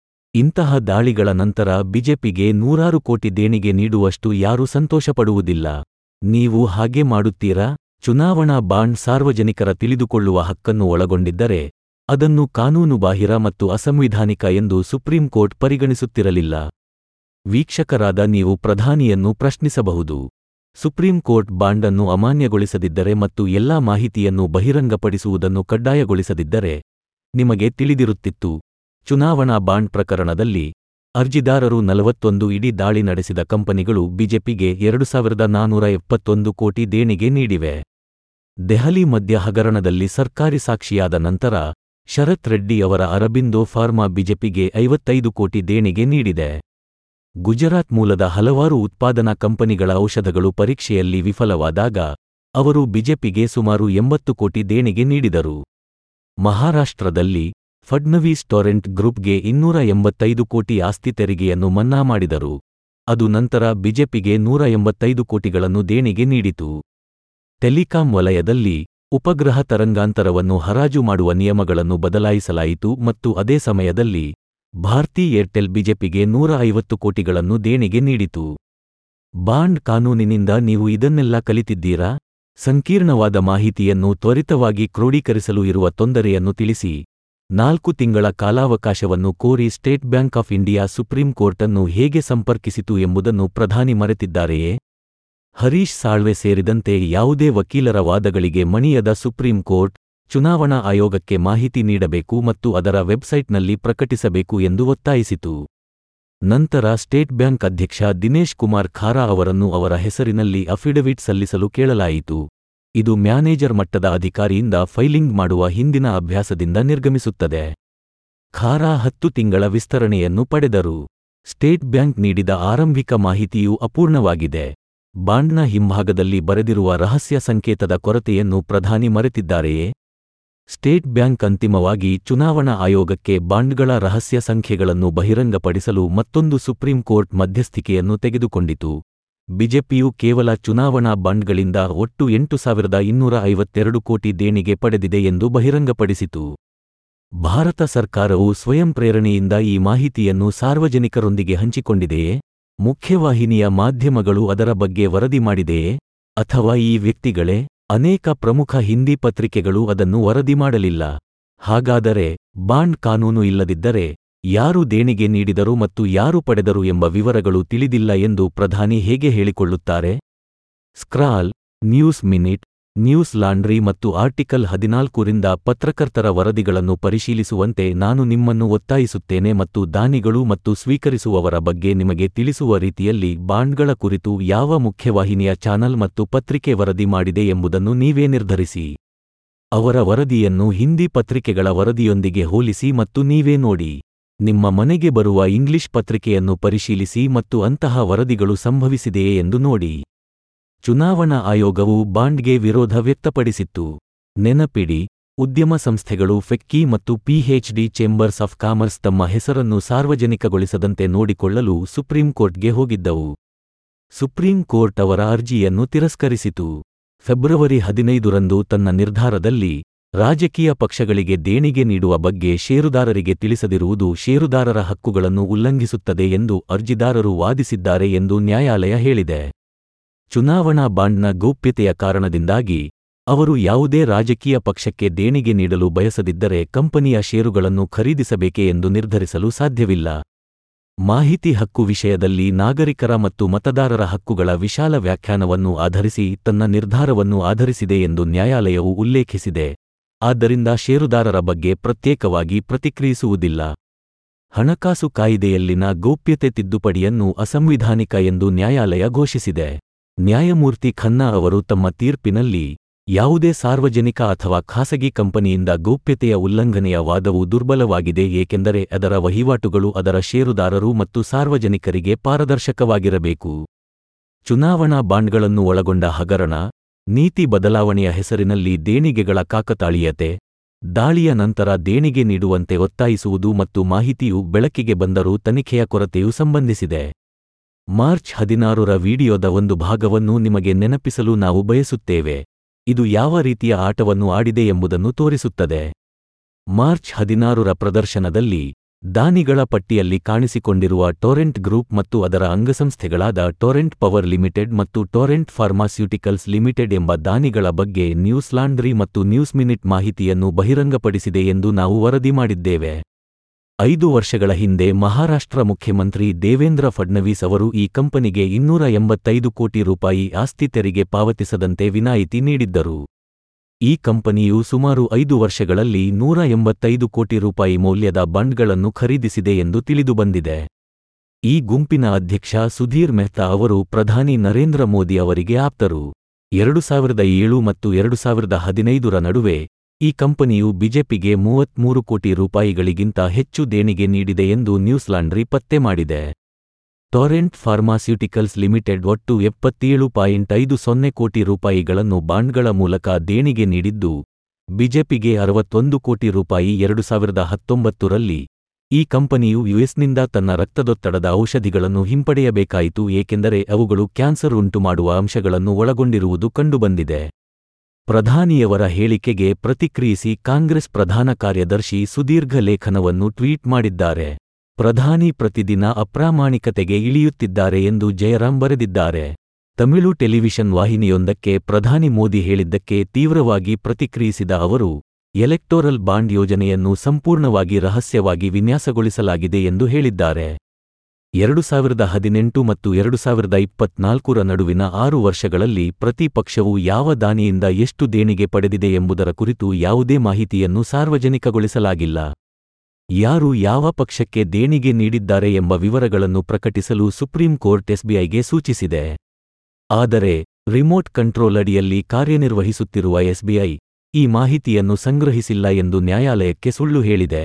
ಇಂತಹ ದಾಳಿಗಳ ನಂತರ ಬಿಜೆಪಿಗೆ ನೂರಾರು ಕೋಟಿ ದೇಣಿಗೆ ನೀಡುವಷ್ಟು ಯಾರೂ ಸಂತೋಷಪಡುವುದಿಲ್ಲ ನೀವು ಹಾಗೆ ಮಾಡುತ್ತೀರಾ ಚುನಾವಣಾ ಬಾಂಡ್ ಸಾರ್ವಜನಿಕರ ತಿಳಿದುಕೊಳ್ಳುವ ಹಕ್ಕನ್ನು ಒಳಗೊಂಡಿದ್ದರೆ ಅದನ್ನು ಕಾನೂನುಬಾಹಿರ ಮತ್ತು ಅಸಂವಿಧಾನಿಕ ಎಂದು ಸುಪ್ರೀಂ ಕೋರ್ಟ್ ಪರಿಗಣಿಸುತ್ತಿರಲಿಲ್ಲ ವೀಕ್ಷಕರಾದ ನೀವು ಪ್ರಧಾನಿಯನ್ನು ಪ್ರಶ್ನಿಸಬಹುದು ಸುಪ್ರೀಂ ಕೋರ್ಟ್ ಬಾಂಡ್ ಅನ್ನು ಅಮಾನ್ಯಗೊಳಿಸದಿದ್ದರೆ ಮತ್ತು ಎಲ್ಲಾ ಮಾಹಿತಿಯನ್ನು ಬಹಿರಂಗಪಡಿಸುವುದನ್ನು ಕಡ್ಡಾಯಗೊಳಿಸದಿದ್ದರೆ ನಿಮಗೆ ತಿಳಿದಿರುತ್ತಿತ್ತು ಚುನಾವಣಾ ಬಾಂಡ್ ಪ್ರಕರಣದಲ್ಲಿ ಅರ್ಜಿದಾರರು ನಲವತ್ತೊಂದು ಇಡೀ ದಾಳಿ ನಡೆಸಿದ ಕಂಪನಿಗಳು ಬಿಜೆಪಿಗೆ ಎರಡು ಸಾವಿರದ ನಾನೂರ ಎಪ್ಪತ್ತೊಂದು ಕೋಟಿ ದೇಣಿಗೆ ನೀಡಿವೆ ದೆಹಲಿ ಮದ್ಯ ಹಗರಣದಲ್ಲಿ ಸರ್ಕಾರಿ ಸಾಕ್ಷಿಯಾದ ನಂತರ ಶರತ್ ರೆಡ್ಡಿ ಅವರ ಅರಬಿಂದೋ ಫಾರ್ಮಾ ಬಿಜೆಪಿಗೆ ಐವತ್ತೈದು ಕೋಟಿ ದೇಣಿಗೆ ನೀಡಿದೆ ಗುಜರಾತ್ ಮೂಲದ ಹಲವಾರು ಉತ್ಪಾದನಾ ಕಂಪನಿಗಳ ಔಷಧಗಳು ಪರೀಕ್ಷೆಯಲ್ಲಿ ವಿಫಲವಾದಾಗ ಅವರು ಬಿಜೆಪಿಗೆ ಸುಮಾರು ಎಂಬತ್ತು ಕೋಟಿ ದೇಣಿಗೆ ನೀಡಿದರು ಮಹಾರಾಷ್ಟ್ರದಲ್ಲಿ ಫಡ್ನವೀಸ್ ಟೊರೆಂಟ್ ಗ್ರೂಪ್ಗೆ ಇನ್ನೂರ ಎಂಬತ್ತೈದು ಕೋಟಿ ಆಸ್ತಿ ತೆರಿಗೆಯನ್ನು ಮನ್ನಾ ಮಾಡಿದರು ಅದು ನಂತರ ಬಿಜೆಪಿಗೆ ನೂರ ಎಂಬತ್ತೈದು ಕೋಟಿಗಳನ್ನು ದೇಣಿಗೆ ನೀಡಿತು ಟೆಲಿಕಾಂ ವಲಯದಲ್ಲಿ ಉಪಗ್ರಹ ತರಂಗಾಂತರವನ್ನು ಹರಾಜು ಮಾಡುವ ನಿಯಮಗಳನ್ನು ಬದಲಾಯಿಸಲಾಯಿತು ಮತ್ತು ಅದೇ ಸಮಯದಲ್ಲಿ ಭಾರತಿ ಏರ್ಟೆಲ್ ಬಿಜೆಪಿಗೆ ನೂರ ಐವತ್ತು ಕೋಟಿಗಳನ್ನು ದೇಣಿಗೆ ನೀಡಿತು ಬಾಂಡ್ ಕಾನೂನಿನಿಂದ ನೀವು ಇದನ್ನೆಲ್ಲ ಕಲಿತಿದ್ದೀರಾ ಸಂಕೀರ್ಣವಾದ ಮಾಹಿತಿಯನ್ನು ತ್ವರಿತವಾಗಿ ಕ್ರೋಢೀಕರಿಸಲು ಇರುವ ತೊಂದರೆಯನ್ನು ತಿಳಿಸಿ ನಾಲ್ಕು ತಿಂಗಳ ಕಾಲಾವಕಾಶವನ್ನು ಕೋರಿ State Bank of India supreme ಕೋರ್ಟನ್ನು ಹೇಗೆ ಸಂಪರ್ಕಿಸಿತು ಎಂಬುದನ್ನು ಪ್ರಧಾನಿ ಮರೆತಿದ್ದಾರೆಯೇ ಹರೀಶ್ ಸಾಳ್ವೆ ಸೇರಿದಂತೆ ಯಾವುದೇ ವಕೀಲರ ವಾದಗಳಿಗೆ ಮಣಿಯದ ಸುಪ್ರೀಂ ಕೋರ್ಟ್ ಚುನಾವಣಾ ಆಯೋಗಕ್ಕೆ ಮಾಹಿತಿ ನೀಡಬೇಕು ಮತ್ತು ಅದರ ವೆಬ್ಸೈಟ್ನಲ್ಲಿ ಪ್ರಕಟಿಸಬೇಕು ಎಂದು ಒತ್ತಾಯಿಸಿತು ನಂತರ ಸ್ಟೇಟ್ ಬ್ಯಾಂಕ್ ಅಧ್ಯಕ್ಷ ದಿನೇಶ್ ಕುಮಾರ್ ಖಾರಾ ಅವರನ್ನು ಅವರ ಹೆಸರಿನಲ್ಲಿ ಅಫಿಡವಿಟ್ ಸಲ್ಲಿಸಲು ಕೇಳಲಾಯಿತು ಇದು ಮ್ಯಾನೇಜರ್ ಮಟ್ಟದ ಅಧಿಕಾರಿಯಿಂದ ಫೈಲಿಂಗ್ ಮಾಡುವ ಹಿಂದಿನ ಅಭ್ಯಾಸದಿಂದ ನಿರ್ಗಮಿಸುತ್ತದೆ ಖಾರಾ ಹತ್ತು ತಿಂಗಳ ವಿಸ್ತರಣೆಯನ್ನು ಪಡೆದರು ಸ್ಟೇಟ್ ಬ್ಯಾಂಕ್ ನೀಡಿದ ಆರಂಭಿಕ ಮಾಹಿತಿಯು ಅಪೂರ್ಣವಾಗಿದೆ ಬಾಂಡ್ನ ಹಿಂಭಾಗದಲ್ಲಿ ಬರೆದಿರುವ ರಹಸ್ಯ ಸಂಕೇತದ ಕೊರತೆಯನ್ನು ಪ್ರಧಾನಿ ಮರೆತಿದ್ದಾರೆಯೇ ಸ್ಟೇಟ್ ಬ್ಯಾಂಕ್ ಅಂತಿಮವಾಗಿ ಚುನಾವಣಾ ಆಯೋಗಕ್ಕೆ ಬಾಂಡ್ಗಳ ರಹಸ್ಯ ಸಂಖ್ಯೆಗಳನ್ನು ಬಹಿರಂಗಪಡಿಸಲು ಮತ್ತೊಂದು ಸುಪ್ರೀಂ ಕೋರ್ಟ್ ಮಧ್ಯಸ್ಥಿಕೆಯನ್ನು ತೆಗೆದುಕೊಂಡಿತು ಬಿಜೆಪಿಯು ಕೇವಲ ಚುನಾವಣಾ ಬಾಂಡ್ಗಳಿಂದ ಒಟ್ಟು ಎಂಟು ಸಾವಿರದ ಇನ್ನೂರ ಐವತ್ತೆರಡು ಕೋಟಿ ದೇಣಿಗೆ ಪಡೆದಿದೆ ಎಂದು ಬಹಿರಂಗಪಡಿಸಿತು ಭಾರತ ಸರ್ಕಾರವು ಸ್ವಯಂ ಪ್ರೇರಣೆಯಿಂದ ಈ ಮಾಹಿತಿಯನ್ನು ಸಾರ್ವಜನಿಕರೊಂದಿಗೆ ಹಂಚಿಕೊಂಡಿದೆಯೇ ಮುಖ್ಯವಾಹಿನಿಯ ಮಾಧ್ಯಮಗಳು ಅದರ ಬಗ್ಗೆ ವರದಿ ಮಾಡಿದೆಯೇ ಅಥವಾ ಈ ವ್ಯಕ್ತಿಗಳೇ ಅನೇಕ ಪ್ರಮುಖ ಹಿಂದಿ ಪತ್ರಿಕೆಗಳು ಅದನ್ನು ವರದಿ ಮಾಡಲಿಲ್ಲ ಹಾಗಾದರೆ ಬಾಂಡ್ ಕಾನೂನು ಇಲ್ಲದಿದ್ದರೆ ಯಾರು ದೇಣಿಗೆ ನೀಡಿದರು ಮತ್ತು ಯಾರು ಪಡೆದರು ಎಂಬ ವಿವರಗಳು ತಿಳಿದಿಲ್ಲ ಎಂದು ಪ್ರಧಾನಿ ಹೇಗೆ ಹೇಳಿಕೊಳ್ಳುತ್ತಾರೆ Scroll News Minute Newslaundry ಮತ್ತು ಆರ್ಟಿಕಲ್ ಹದಿನಾಲ್ಕರಿಂದ ಪತ್ರಕರ್ತರ ವರದಿಗಳನ್ನು ಪರಿಶೀಲಿಸುವಂತೆ ನಾನು ನಿಮ್ಮನ್ನು ಒತ್ತಾಯಿಸುತ್ತೇನೆ ಮತ್ತು ದಾನಿಗಳು ಮತ್ತು ಸ್ವೀಕರಿಸುವವರ ಬಗ್ಗೆ ನಿಮಗೆ ತಿಳಿಸುವ ರೀತಿಯಲ್ಲಿ ಬಾಂಡ್ಗಳ ಕುರಿತು ಯಾವ ಮುಖ್ಯವಾಹಿನಿಯ ಚಾನಲ್ ಮತ್ತು ಪತ್ರಿಕೆ ವರದಿ ಮಾಡಿದೆ ಎಂಬುದನ್ನು ನೀವೇ ನಿರ್ಧರಿಸಿ ಅವರ ವರದಿಯನ್ನು ಹಿಂದಿ ಪತ್ರಿಕೆಗಳ ವರದಿಯೊಂದಿಗೆ ಹೋಲಿಸಿ ಮತ್ತು ನೀವೇ ನೋಡಿ ನಿಮ್ಮ ಮನೆಗೆ ಬರುವ ಇಂಗ್ಲಿಷ್ ಪತ್ರಿಕೆಯನ್ನು ಪರಿಶೀಲಿಸಿ ಮತ್ತು ಅಂತಹ ವರದಿಗಳು ಸಂಭವಿಸಿದೆಯೇ ಎಂದು ನೋಡಿ ಚುನಾವಣಾ ಆಯೋಗವು ಬಾಂಡ್ಗೆ ವಿರೋಧ ವ್ಯಕ್ತಪಡಿಸಿತ್ತು ನೆನಪಿಡಿ ಉದ್ಯಮ ಸಂಸ್ಥೆಗಳು ಫೆಕ್ಕಿ ಮತ್ತು ಪಿಎಚ್ಡಿ ಚೇಂಬರ್ಸ್ ಆಫ್ ಕಾಮರ್ಸ್ ತಮ್ಮ ಹೆಸರನ್ನು ಸಾರ್ವಜನಿಕಗೊಳಿಸದಂತೆ ನೋಡಿಕೊಳ್ಳಲು ಸುಪ್ರೀಂ ಕೋರ್ಟ್ಗೆ ಹೋಗಿದ್ದವು ಸುಪ್ರೀಂ ಕೋರ್ಟ್ ಅವರ ಅರ್ಜಿಯನ್ನು ತಿರಸ್ಕರಿಸಿತು ಫೆಬ್ರವರಿ ಹದಿನೈದರಂದು ತನ್ನ ನಿರ್ಧಾರದಲ್ಲಿ ರಾಜಕೀಯ ಪಕ್ಷಗಳಿಗೆ ದೇಣಿಗೆ ನೀಡುವ ಬಗ್ಗೆ ಷೇರುದಾರರಿಗೆ ತಿಳಿಸದಿರುವುದು ಷೇರುದಾರರ ಹಕ್ಕುಗಳನ್ನು ಉಲ್ಲಂಘಿಸುತ್ತದೆ ಎಂದು ಅರ್ಜಿದಾರರು ವಾದಿಸಿದ್ದಾರೆ ಎಂದು ನ್ಯಾಯಾಲಯ ಹೇಳಿದೆ ಚುನಾವಣಾ ಬಾಂಡ್ನ ಗೌಪ್ಯತೆಯ ಕಾರಣದಿಂದಾಗಿ ಅವರು ಯಾವುದೇ ರಾಜಕೀಯ ಪಕ್ಷಕ್ಕೆ ದೇಣಿಗೆ ನೀಡಲು ಬಯಸದಿದ್ದರೆ ಕಂಪನಿಯ ಷೇರುಗಳನ್ನು ಖರೀದಿಸಬೇಕೆ ಎಂದು ನಿರ್ಧರಿಸಲು ಸಾಧ್ಯವಿಲ್ಲ ಮಾಹಿತಿ ಹಕ್ಕು ವಿಷಯದಲ್ಲಿ ನಾಗರಿಕರ ಮತ್ತು ಮತದಾರರ ಹಕ್ಕುಗಳ ವಿಶಾಲ ವ್ಯಾಖ್ಯಾನವನ್ನು ಆಧರಿಸಿ ತನ್ನ ನಿರ್ಧಾರವನ್ನು ಆಧರಿಸಿದೆ ಎಂದು ನ್ಯಾಯಾಲಯವು ಉಲ್ಲೇಖಿಸಿದೆ ಆದ್ದರಿಂದ ಷೇರುದಾರರ ಬಗ್ಗೆ ಪ್ರತ್ಯೇಕವಾಗಿ ಪ್ರತಿಕ್ರಿಯಿಸುವುದಿಲ್ಲ ಹಣಕಾಸು ಕಾಯಿದೆಯಲ್ಲಿನ ಗೌಪ್ಯತೆ ತಿದ್ದುಪಡಿಯನ್ನು ಅಸಂವಿಧಾನಿಕ ಎಂದು ನ್ಯಾಯಾಲಯ ಘೋಷಿಸಿದೆ ನ್ಯಾಯಮೂರ್ತಿ ಖನ್ನಾ ಅವರು ತಮ್ಮ ತೀರ್ಪಿನಲ್ಲಿ ಯಾವುದೇ ಸಾರ್ವಜನಿಕ ಅಥವಾ ಖಾಸಗಿ ಕಂಪನಿಯಿಂದ ಗೌಪ್ಯತೆಯ ಉಲ್ಲಂಘನೆಯ ವಾದವು ದುರ್ಬಲವಾಗಿದೆ ಏಕೆಂದರೆ ಅದರ ವಹಿವಾಟುಗಳು ಅದರ ಷೇರುದಾರರು ಮತ್ತು ಸಾರ್ವಜನಿಕರಿಗೆ ಪಾರದರ್ಶಕವಾಗಿರಬೇಕು ಚುನಾವಣಾ ಬಾಂಡ್ಗಳನ್ನು ಒಳಗೊಂಡ ಹಗರಣ ನೀತಿ ಬದಲಾವಣೆಯ ಹೆಸರಿನಲ್ಲಿ ದೇಣಿಗೆಗಳ ಕಾಕತಾಳೀಯತೆ ದಾಳಿಯ ನಂತರ ದೇಣಿಗೆ ನೀಡುವಂತೆ ಒತ್ತಾಯಿಸುವುದು ಮತ್ತು ಮಾಹಿತಿಯು ಬೆಳಕಿಗೆ ಬಂದರೂ ತನಿಖೆಯ ಕೊರತೆಯು ಸಂಬಂಧಿಸಿದೆ ಮಾರ್ಚ್ ಹದಿನಾರರ ವಿಡಿಯೋದ ಒಂದು ಭಾಗವನ್ನು ನಿಮಗೆ ನೆನಪಿಸಲು ನಾವು ಬಯಸುತ್ತೇವೆ ಇದು ಯಾವ ರೀತಿಯ ಆಟವನ್ನು ಆಡಿದೆ ಎಂಬುದನ್ನು ತೋರಿಸುತ್ತದೆ ಮಾರ್ಚ್ ಹದಿನಾರರ ಪ್ರದರ್ಶನದಲ್ಲಿ ದಾನಿಗಳ ಪಟ್ಟಿಯಲ್ಲಿ ಕಾಣಿಸಿಕೊಂಡಿರುವ ಟೊರೆಂಟ್ ಗ್ರೂಪ್ ಮತ್ತು ಅದರ ಅಂಗಸಂಸ್ಥೆಗಳಾದ ಟೊರೆಂಟ್ ಪವರ್ ಲಿಮಿಟೆಡ್ ಮತ್ತು ಟೊರೆಂಟ್ ಫಾರ್ಮಾಸ್ಯೂಟಿಕಲ್ಸ್ ಲಿಮಿಟೆಡ್ ಎಂಬ ದಾನಿಗಳ ಬಗ್ಗೆ ನ್ಯೂಸ್ ಲಾಂಡ್ರಿ ಮತ್ತು ನ್ಯೂಸ್ ಮಿನಿಟ್ ಮಾಹಿತಿಯನ್ನು ಬಹಿರಂಗಪಡಿಸಿದೆ ಎಂದು ನಾವು ವರದಿ ಮಾಡಿದ್ದೇವೆ ಐದು ವರ್ಷಗಳ ಹಿಂದೆ ಮಹಾರಾಷ್ಟ್ರ ಮುಖ್ಯಮಂತ್ರಿ ದೇವೇಂದ್ರ ಫಡ್ನವೀಸ್ ಅವರು ಈ ಕಂಪನಿಗೆ ಇನ್ನೂರ ಎಂಬತ್ತೈದು ಕೋಟಿ ರೂಪಾಯಿ ಆಸ್ತಿ ತೆರಿಗೆ ಪಾವತಿಸದಂತೆ ವಿನಾಯಿತಿ ನೀಡಿದ್ದರು ಈ ಕಂಪನಿಯು ಸುಮಾರು ಐದು ವರ್ಷಗಳಲ್ಲಿ ನೂರ ಎಂಬತ್ತೈದು ಕೋಟಿ ರೂಪಾಯಿ ಮೌಲ್ಯದ ಬಾಂಡ್ಗಳನ್ನು ಖರೀದಿಸಿದೆ ಎಂದು ತಿಳಿದುಬಂದಿದೆ ಈ ಗುಂಪಿನ ಅಧ್ಯಕ್ಷ ಸುಧೀರ್ ಮೆಹ್ತಾ ಅವರು ಪ್ರಧಾನಿ ನರೇಂದ್ರ ಮೋದಿ ಅವರಿಗೆ ಆಪ್ತರು ಎರಡು ಸಾವಿರದ ಏಳು ಮತ್ತು ಎರಡು ಸಾವಿರದ ಹದಿನೈದರ ನಡುವೆ ಈ ಕಂಪನಿಯು ಬಿಜೆಪಿಗೆ ಮೂವತ್ಮೂರು ಕೋಟಿ ರೂಪಾಯಿಗಳಿಗಿಂತ ಹೆಚ್ಚು ದೇಣಿಗೆ ನೀಡಿದೆ ಎಂದು ನ್ಯೂಸ್ ಲಾಂಡ್ರಿ ಪತ್ತೆ ಮಾಡಿದೆ ಟೊರೆಂಟ್ ಫಾರ್ಮಾಸ್ಯೂಟಿಕಲ್ಸ್ ಲಿಮಿಟೆಡ್ ಒಟ್ಟು ಎಪ್ಪತ್ತೇಳು ಪಾಯಿಂಟ್ ಐದು ಸೊನ್ನೆ ಕೋಟಿ ರೂಪಾಯಿಗಳನ್ನು ಬಾಂಡ್ಗಳ ಮೂಲಕ ದೇಣಿಗೆ ನೀಡಿದ್ದು ಬಿಜೆಪಿಗೆ ಅರವತ್ತೊಂದು ಕೋಟಿ ರೂಪಾಯಿ ಎರಡು ಸಾವಿರದ ಹತ್ತೊಂಬತ್ತರಲ್ಲಿ ಈ ಕಂಪನಿಯು ಯುಎಸ್ನಿಂದ ತನ್ನ ರಕ್ತದೊತ್ತಡದ ಔಷಧಿಗಳನ್ನು ಹಿಂಪಡೆಯಬೇಕಾಯಿತು ಏಕೆಂದರೆ ಅವುಗಳು ಕ್ಯಾನ್ಸರ್ ಉಂಟುಮಾಡುವ ಅಂಶಗಳನ್ನು ಒಳಗೊಂಡಿರುವುದು ಕಂಡುಬಂದಿದೆ ಪ್ರಧಾನಿಯವರ ಹೇಳಿಕೆಗೆ ಪ್ರತಿಕ್ರಿಯಿಸಿ ಕಾಂಗ್ರೆಸ್ ಪ್ರಧಾನ ಕಾರ್ಯದರ್ಶಿ ಸುದೀರ್ಘ ಲೇಖನವನ್ನು ಟ್ವೀಟ್ ಮಾಡಿದ್ದಾರೆ ಪ್ರಧಾನಿ ಪ್ರತಿದಿನ ಅಪ್ರಾಮಾಣಿಕತೆಗೆ ಇಳಿಯುತ್ತಿದ್ದಾರೆ ಎಂದು ಜಯರಾಂ ಬರೆದಿದ್ದಾರೆ ತಮಿಳು ಟೆಲಿವಿಷನ್ ವಾಹಿನಿಯೊಂದಕ್ಕೆ ಪ್ರಧಾನಿ ಮೋದಿ ಹೇಳಿದ್ದಕ್ಕೆ ತೀವ್ರವಾಗಿ ಪ್ರತಿಕ್ರಿಯಿಸಿದ ಅವರು ಎಲೆಕ್ಟೋರಲ್ ಬಾಂಡ್ ಯೋಜನೆಯನ್ನು ಸಂಪೂರ್ಣವಾಗಿ ರಹಸ್ಯವಾಗಿ ವಿನ್ಯಾಸಗೊಳಿಸಲಾಗಿದೆ ಎಂದು ಹೇಳಿದ್ದಾರೆ ಎರಡು ಸಾವಿರದ ಹದಿನೆಂಟು ಮತ್ತು ಎರಡು ಸಾವಿರದ ಇಪ್ಪತ್ನಾಲ್ಕರ ನಡುವಿನ ಆರು ವರ್ಷಗಳಲ್ಲಿ ಪ್ರತಿ ಪಕ್ಷವು ಯಾವ ದಾನಿಯಿಂದ ಎಷ್ಟು ದೇಣಿಗೆ ಪಡೆದಿದೆ ಎಂಬುದರ ಕುರಿತು ಯಾವುದೇ ಮಾಹಿತಿಯನ್ನು ಸಾರ್ವಜನಿಕಗೊಳಿಸಲಾಗಿಲ್ಲ ಯಾರು ಯಾವ ಪಕ್ಷಕ್ಕೆ ದೇಣಿಗೆ ನೀಡಿದ್ದಾರೆ ಎಂಬ ವಿವರಗಳನ್ನು ಪ್ರಕಟಿಸಲು ಸುಪ್ರೀಂ ಕೋರ್ಟ್ ಎಸ್ಬಿಐಗೆ ಸೂಚಿಸಿದೆ ಆದರೆ ರಿಮೋಟ್ ಕಂಟ್ರೋಲ್ ಅಡಿಯಲ್ಲಿ ಕಾರ್ಯನಿರ್ವಹಿಸುತ್ತಿರುವ ಎಸ್ಬಿಐ ಈ ಮಾಹಿತಿಯನ್ನು ಸಂಗ್ರಹಿಸಿಲ್ಲ ಎಂದು ನ್ಯಾಯಾಲಯಕ್ಕೆ ಸುಳ್ಳು ಹೇಳಿದೆ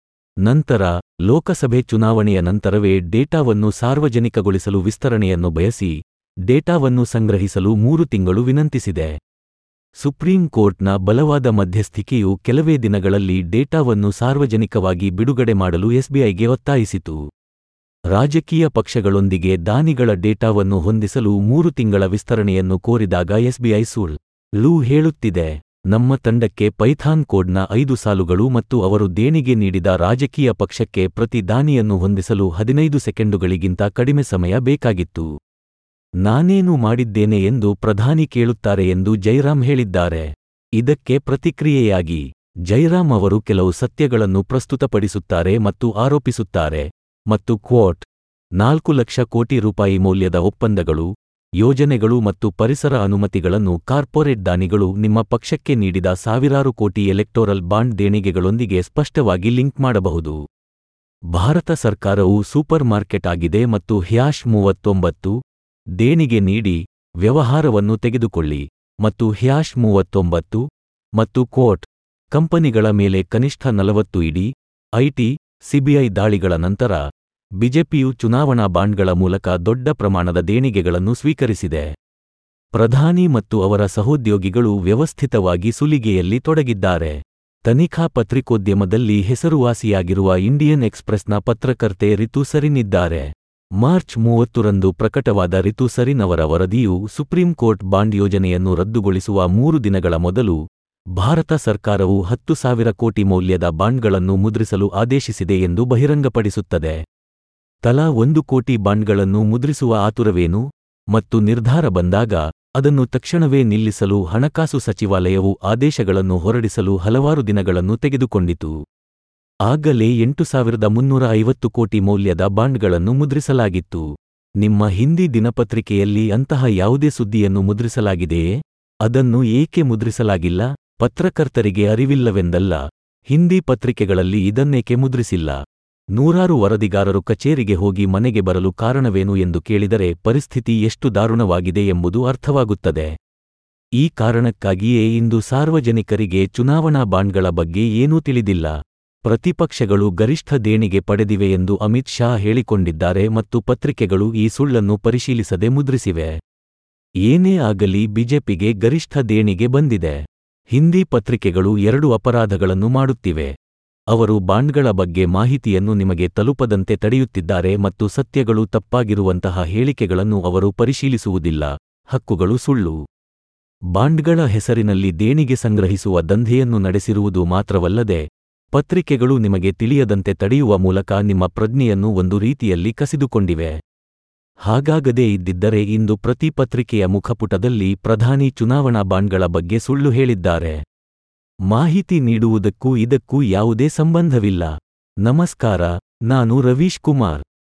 ನಂತರ ಲೋಕಸಭೆ ಚುನಾವಣೆಯ ನಂತರವೇ ಡೇಟಾವನ್ನು ಸಾರ್ವಜನಿಕಗೊಳಿಸಲು ವಿಸ್ತರಣೆಯನ್ನು ಬಯಸಿ ಡೇಟಾವನ್ನು ಸಂಗ್ರಹಿಸಲು ಮೂರು ತಿಂಗಳು ವಿನಂತಿಸಿದೆ ಸುಪ್ರೀಂ ಕೋರ್ಟ್ನ ಬಲವಾದ ಮಧ್ಯಸ್ಥಿಕೆಯು ಕೆಲವೇ ದಿನಗಳಲ್ಲಿ ಡೇಟಾವನ್ನು ಸಾರ್ವಜನಿಕವಾಗಿ ಬಿಡುಗಡೆ ಮಾಡಲು ಎಸ್ಬಿಐಗೆ ಒತ್ತಾಯಿಸಿತು ರಾಜಕೀಯ ಪಕ್ಷಗಳೊಂದಿಗೆ ದಾನಿಗಳ ಡೇಟಾವನ್ನು ಹೊಂದಿಸಲು ಮೂರು ತಿಂಗಳ ವಿಸ್ತರಣೆಯನ್ನು ಕೋರಿದಾಗ ಎಸ್ಬಿಐ ಸುಳ್ ಲೂ ಹೇಳುತ್ತಿದೆ ನಮ್ಮ ತಂಡಕ್ಕೆ ಪೈಥಾನ್ ಕೋಡ್ನ ಐದು ಸಾಲುಗಳು ಮತ್ತು ಅವರು ದೇಣಿಗೆ ನೀಡಿದ ರಾಜಕೀಯ ಪಕ್ಷಕ್ಕೆ ಪ್ರತಿ ದಾನಿಯನ್ನು ಹೊಂದಿಸಲು ಹದಿನೈದು ಸೆಕೆಂಡುಗಳಿಗಿಂತ ಕಡಿಮೆ ಸಮಯ ಬೇಕಾಗಿತ್ತು ನಾನೇನು ಮಾಡಿದ್ದೇನೆ ಎಂದು ಪ್ರಧಾನಿ ಕೇಳುತ್ತಾರೆ ಎಂದು ಜೈರಾಮ್ ಹೇಳಿದ್ದಾರೆ ಇದಕ್ಕೆ ಪ್ರತಿಕ್ರಿಯೆಯಾಗಿ ಜೈರಾಮ್ ಅವರು ಕೆಲವು ಸತ್ಯಗಳನ್ನು ಪ್ರಸ್ತುತಪಡಿಸುತ್ತಾರೆ ಮತ್ತು ಆರೋಪಿಸುತ್ತಾರೆ ಮತ್ತು ಕ್ವೋಟ್ ನಾಲ್ಕು ಲಕ್ಷ ಕೋಟಿ ರೂಪಾಯಿ ಮೌಲ್ಯದ ಒಪ್ಪಂದಗಳು ಯೋಜನೆಗಳು ಮತ್ತು ಪರಿಸರ ಅನುಮತಿಗಳನ್ನು ಕಾರ್ಪೊರೇಟ್ ದಾನಿಗಳು ನಿಮ್ಮ ಪಕ್ಷಕ್ಕೆ ನೀಡಿದ ಸಾವಿರಾರು ಕೋಟಿ ಎಲೆಕ್ಟೋರಲ್ ಬಾಂಡ್ ದೇಣಿಗೆಗಳೊಂದಿಗೆ ಸ್ಪಷ್ಟವಾಗಿ ಲಿಂಕ್ ಮಾಡಬಹುದು ಭಾರತ ಸರ್ಕಾರವು ಸೂಪರ್ ಮಾರ್ಕೆಟ್ ಆಗಿದೆ ಮತ್ತು ಹ್ಯಾಶ್ ಮೂವತ್ತೊಂಬತ್ತು ದೇಣಿಗೆ ನೀಡಿ ವ್ಯವಹಾರವನ್ನು ತೆಗೆದುಕೊಳ್ಳಿ ಮತ್ತು ಹ್ಯಾಶ್ ಮೂವತ್ತೊಂಬತ್ತು ಮತ್ತು ಕೋಟ್ ಕಂಪನಿಗಳ ಮೇಲೆ ಕನಿಷ್ಠ ನಲವತ್ತು ಇಡಿ ಐಟಿ ಸಿಬಿಐ ದಾಳಿಗಳ ನಂತರ ಬಿಜೆಪಿಯು ಚುನಾವಣಾ ಬಾಂಡ್ಗಳ ಮೂಲಕ ದೊಡ್ಡ ಪ್ರಮಾಣದ ದೇಣಿಗೆಗಳನ್ನು ಸ್ವೀಕರಿಸಿದೆ ಪ್ರಧಾನಿ ಮತ್ತು ಅವರ ಸಹೋದ್ಯೋಗಿಗಳು ವ್ಯವಸ್ಥಿತವಾಗಿ ಸುಲಿಗೆಯಲ್ಲಿ ತೊಡಗಿದ್ದಾರೆ ತನಿಖಾ ಪತ್ರಿಕೋದ್ಯಮದಲ್ಲಿ ಹೆಸರುವಾಸಿಯಾಗಿರುವ ಇಂಡಿಯನ್ ಎಕ್ಸ್‌ಪ್ರೆಸ್‌ನ ಪತ್ರಕರ್ತೆ ರಿತು ಸರಿನಿದ್ದಾರೆ ಮಾರ್ಚ್ ಮೂವತ್ತರಂದು ಪ್ರಕಟವಾದ ರಿತು ಸರಿನ್ ಅವರ ವರದಿಯು ಸುಪ್ರೀಂ ಕೋರ್ಟ್ ಬಾಂಡ್ ಯೋಜನೆಯನ್ನು ರದ್ದುಗೊಳಿಸುವ ಮೂರು ದಿನಗಳ ಮೊದಲು ಭಾರತ ಸರ್ಕಾರವು ಹತ್ತು ಸಾವಿರ ಕೋಟಿ ಮೌಲ್ಯದ ಬಾಂಡ್ಗಳನ್ನು ಮುದ್ರಿಸಲು ಆದೇಶಿಸಿದೆ ಎಂದು ಬಹಿರಂಗಪಡಿಸುತ್ತದೆ ತಲಾ ಒಂದು ಕೋಟಿ ಬಾಂಡ್ಗಳನ್ನು ಮುದ್ರಿಸುವ ಆತುರವೇನು ಮತ್ತು ನಿರ್ಧಾರ ಬಂದಾಗ ಅದನ್ನು ತಕ್ಷಣವೇ ನಿಲ್ಲಿಸಲು ಹಣಕಾಸು ಸಚಿವಾಲಯವು ಆದೇಶಗಳನ್ನು ಹೊರಡಿಸಲು ಹಲವಾರು ದಿನಗಳನ್ನು ತೆಗೆದುಕೊಂಡಿತು ಆಗಲೇ ಎಂಟು ಸಾವಿರದ ಮುನ್ನೂರ ಐವತ್ತು ಕೋಟಿ ಮೌಲ್ಯದ ಬಾಂಡ್ಗಳನ್ನು ಮುದ್ರಿಸಲಾಗಿತ್ತು ನಿಮ್ಮ ಹಿಂದಿ ದಿನಪತ್ರಿಕೆಯಲ್ಲಿ ಅಂತಹ ಯಾವುದೇ ಸುದ್ದಿಯನ್ನು ಮುದ್ರಿಸಲಾಗಿದೆಯೇ ಅದನ್ನು ಏಕೆ ಮುದ್ರಿಸಲಾಗಿಲ್ಲ ಪತ್ರಕರ್ತರಿಗೆ ಅರಿವಿಲ್ಲವೆಂದಲ್ಲ ಹಿಂದಿ ಪತ್ರಿಕೆಗಳಲ್ಲಿ ಇದನ್ನೇಕೆ ಮುದ್ರಿಸಿಲ್ಲ ನೂರಾರು ವರದಿಗಾರರು ಕಚೇರಿಗೆ ಹೋಗಿ ಮನೆಗೆ ಬರಲು ಕಾರಣವೇನು ಎಂದು ಕೇಳಿದರೆ ಪರಿಸ್ಥಿತಿ ಎಷ್ಟು ದಾರುಣವಾಗಿದೆ ಎಂಬುದು ಅರ್ಥವಾಗುತ್ತದೆ ಈ ಕಾರಣಕ್ಕಾಗಿಯೇ ಇಂದು ಸಾರ್ವಜನಿಕರಿಗೆ ಚುನಾವಣಾ ಬಾಂಡ್ಗಳ ಬಗ್ಗೆ ಏನೂ ತಿಳಿದಿಲ್ಲ ಪ್ರತಿಪಕ್ಷಗಳು ಗರಿಷ್ಠ ದೇಣಿಗೆ ಪಡೆದಿವೆ ಎಂದು ಅಮಿತ್ ಶಾ ಹೇಳಿಕೊಂಡಿದ್ದಾರೆ ಮತ್ತು ಪತ್ರಿಕೆಗಳು ಈ ಸುಳ್ಳನ್ನು ಪರಿಶೀಲಿಸದೆ ಮುದ್ರಿಸಿವೆ ಏನೇ ಆಗಲಿ ಬಿಜೆಪಿಗೆ ಗರಿಷ್ಠ ದೇಣಿಗೆ ಬಂದಿದೆ ಹಿಂದಿ ಪತ್ರಿಕೆಗಳು ಎರಡು ಅಪರಾಧಗಳನ್ನು ಮಾಡುತ್ತಿವೆ ಅವರು ಬಾಂಡ್ಗಳ ಬಗ್ಗೆ ಮಾಹಿತಿಯನ್ನು ನಿಮಗೆ ತಲುಪದಂತೆ ತಡೆಯುತ್ತಿದ್ದಾರೆ ಮತ್ತು ಸತ್ಯಗಳು ತಪ್ಪಾಗಿರುವಂತಹ ಹೇಳಿಕೆಗಳನ್ನು ಅವರು ಪರಿಶೀಲಿಸುವುದಿಲ್ಲ ಹಕ್ಕುಗಳು ಸುಳ್ಳು ಬಾಂಡ್ಗಳ ಹೆಸರಿನಲ್ಲಿ ದೇಣಿಗೆ ಸಂಗ್ರಹಿಸುವ ದಂಧೆಯನ್ನು ನಡೆಸಿರುವುದು ಮಾತ್ರವಲ್ಲದೆ ಪತ್ರಿಕೆಗಳು ನಿಮಗೆ ತಿಳಿಯದಂತೆ ತಡೆಯುವ ಮೂಲಕ ನಿಮ್ಮ ಪ್ರಜ್ಞೆಯನ್ನು ಒಂದು ರೀತಿಯಲ್ಲಿ ಕಸಿದುಕೊಂಡಿವೆ ಹಾಗಾಗದೇ ಇದ್ದಿದ್ದರೆ ಇಂದು ಪ್ರತಿ ಪತ್ರಿಕೆಯ ಮುಖಪುಟದಲ್ಲಿ ಪ್ರಧಾನಿ ಚುನಾವಣಾ ಬಾಂಡ್ಗಳ ಬಗ್ಗೆ ಸುಳ್ಳು ಹೇಳಿದ್ದಾರೆ ಮಾಹಿತಿ ನೀಡುವುದಕ್ಕೂ ಇದಕ್ಕೂ ಯಾವುದೇ ಸಂಬಂಧವಿಲ್ಲ ನಮಸ್ಕಾರ ನಾನು ರವೀಶ್ ಕುಮಾರ್